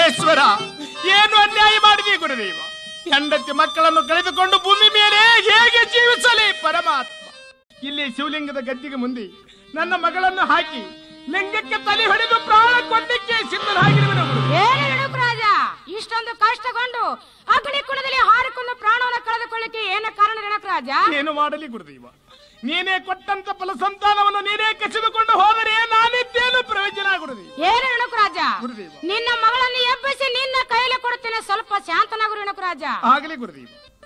ಪರಮೇಶ್ವರ ಏನು ಅನ್ಯಾಯ ಮಾಡಿದೆ ಗುರುದೇವ ಹೆಂಡತಿ ಮಕ್ಕಳನ್ನು ಕಳೆದುಕೊಂಡು ಭೂಮಿ ಮೇಲೆ ಹೇಗೆ ಜೀವಿಸಲಿ ಪರಮಾತ್ಮ ಇಲ್ಲಿ ಶಿವಲಿಂಗದ ಗದ್ದಿಗೆ ಮುಂದೆ ನನ್ನ ಮಗಳನ್ನು ಹಾಕಿ ಲಿಂಗಕ್ಕೆ ತಲೆ ಹೊಡೆದು ಪ್ರಾಣ ಕೊಡ್ಲಿಕ್ಕೆ ಸಿದ್ಧರಾಗಿರುವನು ಗುರುದೇವ. ಏನು ರೇಣುಕ ರಾಜ ಇಷ್ಟೊಂದು ಕಷ್ಟಗೊಂಡು ಅಗ್ನಿ ಕುಣದಲ್ಲಿ ಹಾರಿಕೊಂಡು ಪ್ರಾಣವನ್ನು ಕಳೆದುಕೊಳ್ಳಿಕ್ಕೆ ಏನು ಕಾರಣ ರೇಣುಕ ರಾಜ ಏನು ಮಾಡಲಿ ಗುರುದೇವ ನೀನೇ ಕೊಟ್ಟಂತ ಫಲ ಸಂತಾನವನ್ನು ನೀನೇ ಕಸಿದುಕೊಂಡು ಹೋದರೆ ನಾನಿದ್ದೇನು ಪ್ರಯೋಜನ ಗುರುದೇವ ಏನು ರೇಣುಕ ರಾಜ ಗುರುದೇವ ನಿನ್ನ ಮಗಳನ್ನು ಎಬ್ಬಿಸಿ ನಿನ್ನ ಕೈಯಲ್ಲಿ ಕೊಡುತ್ತೇನೆ ಸ್ವಲ್ಪ ಶಾಂತನಾಗು ರೇಣುಕ ರಾಜ ಆಗಲಿ ಗುರುದೇವ